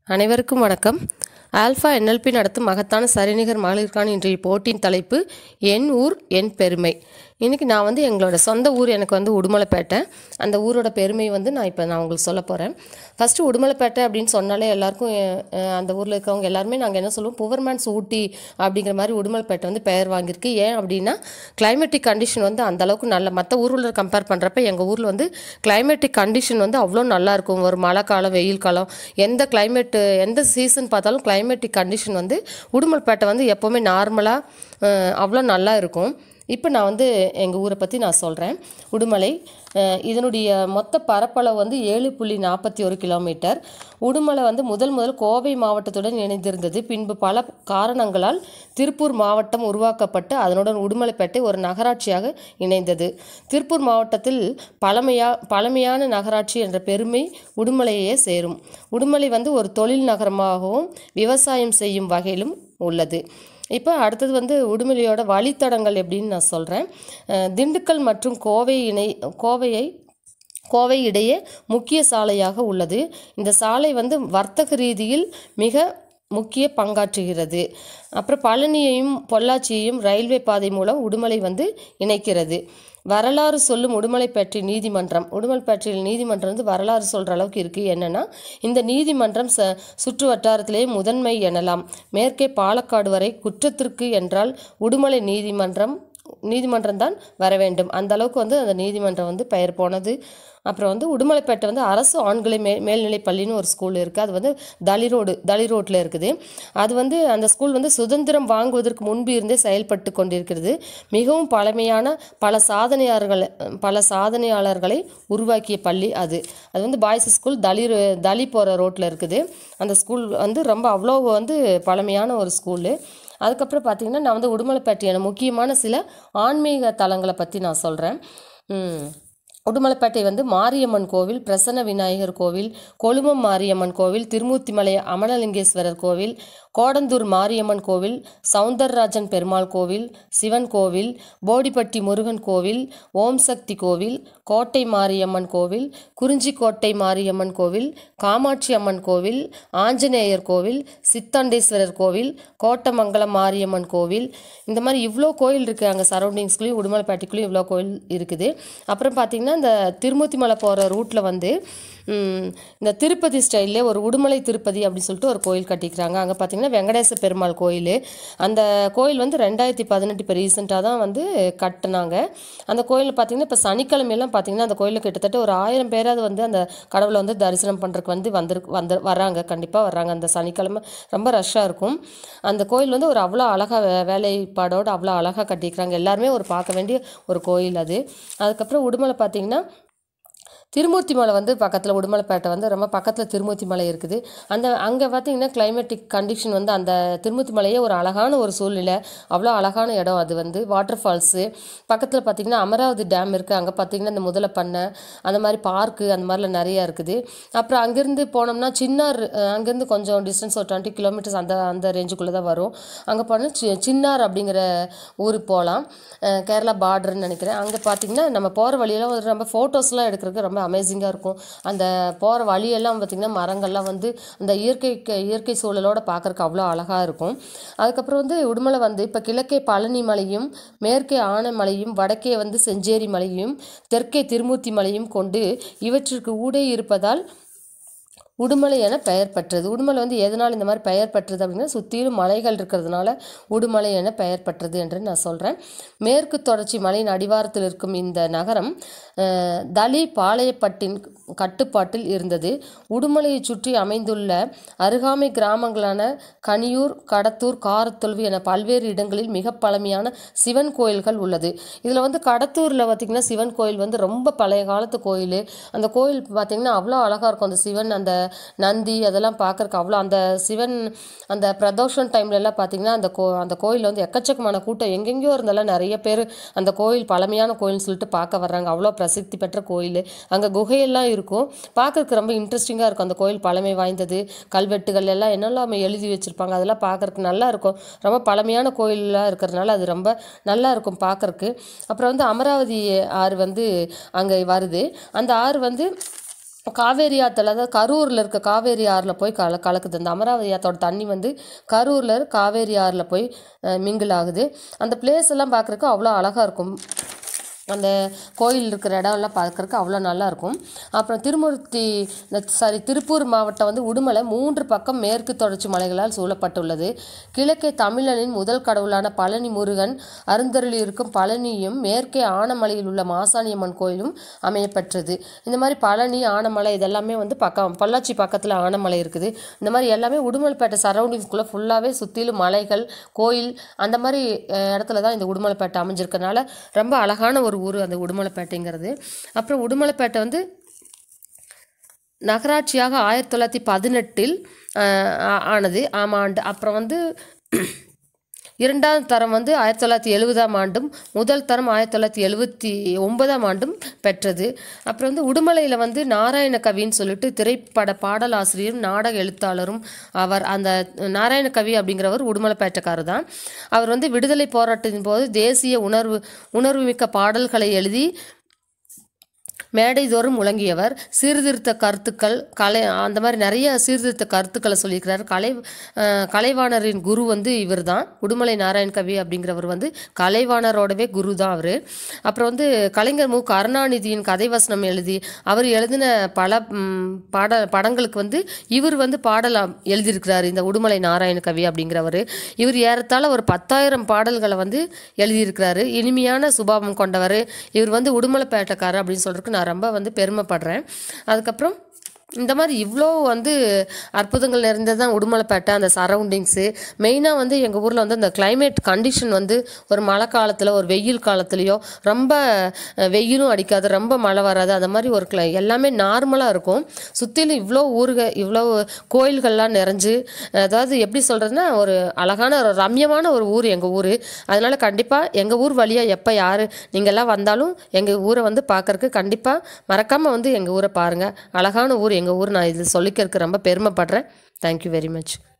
அனைவருக்கும் வணக்கம் alpha NLP நடத்தும் மகத்தான சரிநிகர் மகளிருக்கான இன்றைய போட்டியின் தலைப்பு என் ஊர் என் பெருமை இன்றைக்கி நான் வந்து எங்களோட சொந்த ஊர் எனக்கு வந்து உடுமலைப்பேட்டை அந்த ஊரோட பெருமை வந்து நான் இப்போ நான் உங்களுக்கு சொல்ல போகிறேன் ஃபஸ்ட்டு உடுமலைப்பேட்டை அப்படின்னு சொன்னாலே எல்லாருக்கும் அஹ், அந்த ஊரில் இருக்கவங்க எல்லாருமே நாங்கள் என்ன சொல்லுவோம் புவர்மேன்ஸ் ஊட்டி அப்படிங்கிற மாதிரி உடுமலைப்பேட்டை வந்து பெயர் வாங்கியிருக்கு ஏன் அப்படின்னா கிளைமேட்டிக் கண்டிஷன் வந்து அந்த அளவுக்கு நல்ல மற்ற ஊரில் கம்பேர் பண்ணுறப்ப எங்கள் ஊரில் வந்து கிளைமேட்டிக் கண்டிஷன் வந்து அவ்வளோ நல்லா இருக்கும் ஒரு மழை காலம் வெயில் காலம் எந்த கிளைமேட்டு எந்த சீசன் பார்த்தாலும் கிளைமேட்டிக் கண்டிஷன் வந்து உடுமல்பேட்டை வந்து எப்போவுமே நார்மலாக அவ்வளோ நல்லா இருக்கும் இப்போ நான் வந்து எங்கள் ஊரை பற்றி நான் சொல்கிறேன் உடுமலை அஹ், இதனுடைய மொத்த பரப்பளவு வந்து ஏழு புள்ளி நாற்பத்தி ஒரு கிலோமீட்டர் உடுமலை வந்து முதல் முதல் கோவை மாவட்டத்துடன் இணைந்திருந்தது பின்பு பல காரணங்களால் திருப்பூர் மாவட்டம் உருவாக்கப்பட்டு அதனுடன் உடுமலைப்பேட்டை ஒரு நகராட்சியாக இணைந்தது திருப்பூர் மாவட்டத்தில் பழமையா பழமையான நகராட்சி என்ற பெருமை உடுமலையே சேரும் உடுமலை வந்து ஒரு தொழில் நகரமாகவும் விவசாயம் செய்யும் வகையிலும் உள்ளது இப்போ அடுத்தது வந்து உடுமலையோட வழித்தடங்கள் எப்படின்னு நான் சொல்கிறேன் திண்டுக்கல் மற்றும் கோவை இணை கோவையை கோவை இடையே முக்கிய சாலையாக உள்ளது இந்த சாலை வந்து வர்த்தக ரீதியில் மிக முக்கிய பங்காற்றுகிறது அப்புறம் பழனியையும் பொள்ளாச்சியையும் ரயில்வே பாதை மூலம் உடுமலை வந்து இணைக்கிறது வரலாறு சொல்லும் உடுமலைப்பேட்டை நீதிமன்றம் உடுமலைப்பேட்டையில் நீதிமன்றம் வந்து வரலாறு சொல்கிற அளவுக்கு இருக்குது என்னென்னா இந்த நீதிமன்றம் ச சுற்று வட்டாரத்திலேயே முதன்மை எனலாம் மேற்கே பாலக்காடு வரை குற்றத்திற்கு என்றால் உடுமலை நீதிமன்றம் நீதிமன்றம் தான் வர வேண்டும் அந்த அளவுக்கு வந்து அந்த நீதிமன்றம் வந்து பெயர் போனது அப்புறம் வந்து உடுமலைப்பேட்டை வந்து அரசு ஆண்களை மே மேல்நிலைப் பள்ளின்னு ஒரு ஸ்கூல் இருக்குது அது வந்து தளி ரோடு தளி ரோட்டில் இருக்குது அது வந்து அந்த ஸ்கூல் வந்து சுதந்திரம் வாங்குவதற்கு முன்பு இருந்தே செயல்பட்டு கொண்டிருக்கிறது மிகவும் பழமையான பல சாதனையாளர்கள் பல சாதனையாளர்களை உருவாக்கிய பள்ளி அது அது வந்து boys school Thali road- Thali போகிற ரோட்டில் இருக்குது அந்த ஸ்கூல் வந்து ரொம்ப அவ்வளோ வந்து பழமையான ஒரு ஸ்கூலு அதுக்கப்புறம் பார்த்தீங்கன்னா நான் வந்து உடுமலைப்பேட்டையான முக்கியமான சில ஆன்மீக தலங்களை பற்றி நான் சொல்கிறேன் உடுமலைப்பேட்டை வந்து மாரியம்மன் கோவில் பிரசன்ன விநாயகர் கோவில் கொழுமம் மாரியம்மன் கோவில் திருமூர்த்திமலை அமனலிங்கேஸ்வரர் கோவில் கோடந்தூர் மாரியம்மன் கோவில் சவுந்தரராஜன் பெருமாள் கோவில் சிவன் கோவில் போடிப்பட்டி முருகன் கோவில் ஓம் சக்தி கோவில் கோட்டை மாரியம்மன் கோவில் குறிஞ்சிக்கோட்டை மாரியம்மன் கோவில் காமாட்சி அம்மன் கோவில் ஆஞ்சநேயர் கோவில் சித்தாண்டேஸ்வரர் கோவில் கோட்டமங்கலம் மாரியம்மன் கோவில் இந்த மாதிரி இவ்வளோ கோயில் இருக்குது அங்கே சரௌண்டிங்ஸ்குள்ளேயும் உடுமலைப்பேட்டைக்குள்ளேயும் இவ்வளோ கோயில் இருக்குது அப்புறம் பார்த்திங்கன்னா இந்த திருமூர்த்தி மலை போகிற ரூட்டில் வந்து ம், இந்த திருப்பதி ஸ்டைல்லே ஒரு உடுமலை திருப்பதி அப்படின்னு சொல்லிட்டு ஒரு கோயில் கட்டிக்கிறாங்க அங்கே பார்த்தீங்கன்னா வெங்கடேச பெருமாள் கோயில் அந்த கோயில் வந்து ரெண்டாயிரத்தி பதினெட்டு இப்போ ரீசெண்டாக தான் வந்து கட்டினாங்க அந்த கோயில் பார்த்தீங்கன்னா இப்போ சனிக்கிழமையெல்லாம் பார்த்தீங்கன்னா அந்த கோயிலில் கிட்டத்தட்ட ஒரு ஆயிரம் பேராவது வந்து அந்த கடவுளை வந்து தரிசனம் பண்ணுறதுக்கு வந்து வந்திருக்கு வந்து வர்றாங்க கண்டிப்பாக வர்றாங்க அந்த சனிக்கிழமை ரொம்ப ரஷ்ஷாக இருக்கும் அந்த கோயில் வந்து ஒரு அவ்வளோ அழகாக வே வேலைப்பாடோடு அவ்வளோ அழகாக கட்டியிருக்கிறாங்க எல்லாருமே ஒரு பார்க்க வேண்டிய ஒரு கோயில் அது அதுக்கப்புறம் உடுமலை பார்த்தீங்கன்னா திருமூர்த்தி மலை வந்து பக்கத்தில் உடுமலைப்பேட்டை வந்து ரொம்ப பக்கத்தில் திருமூர்த்தி மலை இருக்குது அந்த அங்கே பார்த்தீங்கன்னா கிளைமேட்டிக் கண்டிஷன் வந்து அந்த திருமூர்த்தி மலையே ஒரு அழகான ஒரு சூழ்நிலை அவ்வளோ அழகான இடம் அது வந்து வாட்டர் ஃபால்ஸு பக்கத்தில் பார்த்தீங்கன்னா அமராவதி டேம் இருக்குது அங்கே பார்த்தீங்கன்னா இந்த முதலை பண்ணை அந்த மாதிரி பார்க்கு அந்த மாதிரிலாம் நிறையா இருக்குது அப்புறம் அங்கேருந்து போனோம்னா சின்னார் அஹ், அங்கேருந்து கொஞ்சம் டிஸ்டன்ஸ் ஒரு டுவெண்ட்டி கிலோமீட்டர்ஸ் அந்த அந்த ரேஞ்சுக்குள்ளே தான் வரும் அங்கே போனால் சி சின்னார் அப்படிங்கிற ஊருக்கு போகலாம் அஹ், கேரளா பார்டர்னு நினைக்கிறேன் அங்கே பார்த்தீங்கன்னா நம்ம போகிற வழியெல்லாம் ஒரு நம்ம ஃபோட்டோஸ்லாம் எடுக்கிறதுக்கு ரொம்ப அமேசிங்காக இருக்கும் அந்த போகிற வழியெல்லாம் பார்த்திங்கன்னா மரங்கள்லாம் வந்து அந்த இயற்கை இயற்கை சூழலோட பார்க்கறக்கு அவ்வளோ அழகாக இருக்கும் அதுக்கப்புறம் வந்து உடுமலை வந்து இப்போ கிழக்கே பழனி மலையும் மேற்கே ஆனைமலையும் வடக்கே வந்து செஞ்சேரி மலையும் தெற்கே திருமூர்த்தி மலையும் கொண்டு இவற்றிற்கு ஊடே இருப்பதால் உடுமலை என பெயர் பெற்றது உடுமலை வந்து எதனால் இந்த மாதிரி பெயர் பெற்றது அப்படின்னா சுற்றிலும் மலைகள் இருக்கிறதுனால உடுமலை என பெயர் பெற்றது என்று நான் சொல்கிறேன் மேற்கு தொடர்ச்சி மலையின் அடிவாரத்தில் இருக்கும் இந்த நகரம் அஹ், தளி பாளையப்பட்டின் கட்டுப்பாட்டில் இருந்தது உடுமலையை சுற்றி அமைந்துள்ள அருகாமை கிராமங்களான கனியூர் கடத்தூர் காரத்தொழுவு என பல்வேறு இடங்களில் மிக பழமையான சிவன் கோயில்கள் உள்ளது இதில் வந்து கடத்தூரில் பார்த்திங்கன்னா சிவன் கோயில் வந்து ரொம்ப பழைய காலத்து கோயில் அந்த கோயில் பார்த்திங்கன்னா அவ்வளோ அழகாக இருக்கும் அந்த சிவன் அந்த நந்தி அதெல்லாம் பார்க்கறக்கு அவ்வளோ அந்த சிவன் அந்த பிரதோஷம் டைம்ல எல்லாம் பார்த்திங்கன்னா அந்த கோ அந்த கோயில் வந்து எக்கச்சக்கமான கூட்டம் எங்கெங்கேயோ இருந்தெல்லாம் நிறைய பேர் அந்த கோயில் பழமையான கோயில்னு சொல்லிட்டு பார்க்க வர்றாங்க அவ்வளோ பிரசித்தி பெற்ற கோயில் அங்கே குகையெல்லாம் இருக்கும் பார்க்கறதுக்கு ரொம்ப இன்ட்ரெஸ்டிங்காக இருக்கும் அந்த கோயில் பழமை வாய்ந்தது கல்வெட்டுகள் எல்லாம் என்னெல்லாம் எழுதி வச்சுருப்பாங்க அதெல்லாம் பார்க்கறதுக்கு நல்லா இருக்கும் ரொம்ப பழமையான கோயிலாக இருக்கிறதுனால அது ரொம்ப நல்லா இருக்கும் பார்க்கறக்கு அப்புறம் வந்து அமராவதி ஆறு வந்து அங்கே வருது அந்த ஆறு வந்து காவேரி ஆற்றுல அதாவது கரூரில் இருக்க காவேரி ஆறில் போய் கல கலக்குது அந்த அமராவதி ஆற்றோட தண்ணி வந்து கரூரில் காவேரி ஆறில் போய் மிங்கிள் ஆகுது அந்த பிளேஸ் எல்லாம் பார்க்குறக்கு அவ்வளோ அழகாக இருக்கும் அந்த கோயில் இருக்கிற இடம் எல்லாம் பார்க்கறக்கு அவ்வளோ நல்லா இருக்கும் அப்புறம் திருமூர்த்தி சாரி திருப்பூர் மாவட்டம் வந்து உடுமலை மூன்று பக்கம் மேற்கு தொடர்ச்சி மலைகளால் சூழப்பட்டுள்ளது கிழக்கே தமிழனின் முதல் கடவுளான பழனி முருகன் அருந்தருளி இருக்கும் பழனியும் மேற்கே ஆனமலையில் உள்ள மாசாணியம்மன் கோயிலும் அமையப்பெற்றது இந்த மாதிரி பழனி ஆனமலை இதெல்லாமே வந்து பக்கம் பொள்ளாச்சி பக்கத்தில் ஆனமலை இருக்குது இந்த மாதிரி எல்லாமே உடுமலைப்பேட்டை சரௌண்டிங்ஸ்குள்ளே ஃபுல்லாகவே சுற்றிலும் மலைகள் கோயில் அந்த மாதிரி அஹ், இடத்துல தான் இந்த உடுமலைப்பேட்டை அமைஞ்சிருக்கனால ரொம்ப அழகான ஒரு ஊர் அந்த உடுமலைப்பேட்டைங்கிறது அப்புறம் உடுமலைப்பேட்டை வந்து நகராட்சியாக ஆயிரத்தி தொள்ளாயிரத்தி பதினெட்டில் ஆனது ஆம் ஆண்டு அப்புறம் வந்து இரண்டாம் தரம் வந்து ஆயிரத்தி தொள்ளாயிரத்தி எழுபதாம் ஆண்டும் முதல் தரம் ஆயிரத்தி தொள்ளாயிரத்தி எழுபத்தி ஒன்பதாம் ஆண்டும் பெற்றது அப்புறம் வந்து உடுமலையில் வந்து நாராயண கவின்னு சொல்லிட்டு திரைப்பட பாடலாசிரியரும் நாடக எழுத்தாளரும் அவர் அந்த நாராயண கவி அப்படிங்கிறவர் உடுமலைப்பேட்டைக்காரர் தான் அவர் வந்து விடுதலை போராட்டத்தின் போது தேசிய உணர்வு உணர்வுமிக்க பாடல்களை எழுதி மேடைதோறும் முழங்கியவர் சீர்திருத்த கருத்துக்கள் கலை அந்த மாதிரி நிறைய சீர்திருத்த கருத்துக்களை சொல்லியிருக்கிறார் கலை அஹ், கலைவாணரின் குரு வந்து இவர் தான் உடுமலை நாராயண கவி அப்படிங்கிறவர் வந்து கலைவாணரோடவே குரு தான் அவர் அப்புறம் வந்து கலைஞர் மு கருணாநிதியின் கதை வசனம் எழுதி அவர் எழுதின பல ம், பாட படங்களுக்கு வந்து இவர் வந்து பாடல் அம்- எழுதியிருக்கிறார் இந்த உடுமலை நாராயண கவி அப்படிங்கிறவர் இவர் ஏறத்தாழ ஒரு பத்தாயிரம் பாடல்களை வந்து எழுதியிருக்கிறாரு இனிமையான சுபாவம் கொண்டவர் இவர் வந்து உடுமலைப்பேட்டைக்காரர் அப்படின்னு சொல்றதுக்கு நான் ரொம்ப வந்து பெருமைப்படுறேன் அதுக்கப்புறம் இந்த மாதிரி இவ்வளோ வந்து அற்புதங்கள் நிறைந்தது தான் உடுமலைப்பேட்டை அந்த சரௌண்டிங்ஸு மெயினாக வந்து எங்கள் ஊரில் வந்து அந்த climate கண்டிஷன் வந்து ஒரு மழை காலத்தில் ஒரு வெயில் காலத்துலேயோ ரொம்ப அஹ், வெயிலும் அடிக்காது ரொம்ப மழை வராது அந்த மாதிரி ஒரு cli- எல்லாமே நார்மலாக இருக்கும் சுற்றிலும் இவ்வளோ ஊருக இவ்வளோ கோயில்கள்லாம் நிறைஞ்சு அதாவது எப்படி சொல்கிறதுனா ஒரு அழகான ஒரு ரம்யமான ஒரு ஊர் எங்கள் ஊர் அதனால் கண்டிப்பாக எங்கள் ஊர் வழியாக எப்போ யார் நீங்கள்லாம் வந்தாலும் எங்கள் ஊரை வந்து பார்க்கறக்கு கண்டிப்பாக மறக்காமல் வந்து எங்கள் ஊரை பாருங்கள் அழகான ஊர் எங்கள் ஊர் நான் இதில் சொல்லிக்கிறதுக்கு ரொம்ப பெருமைப்படுறேன் தேங்க்யூ வெரி மச்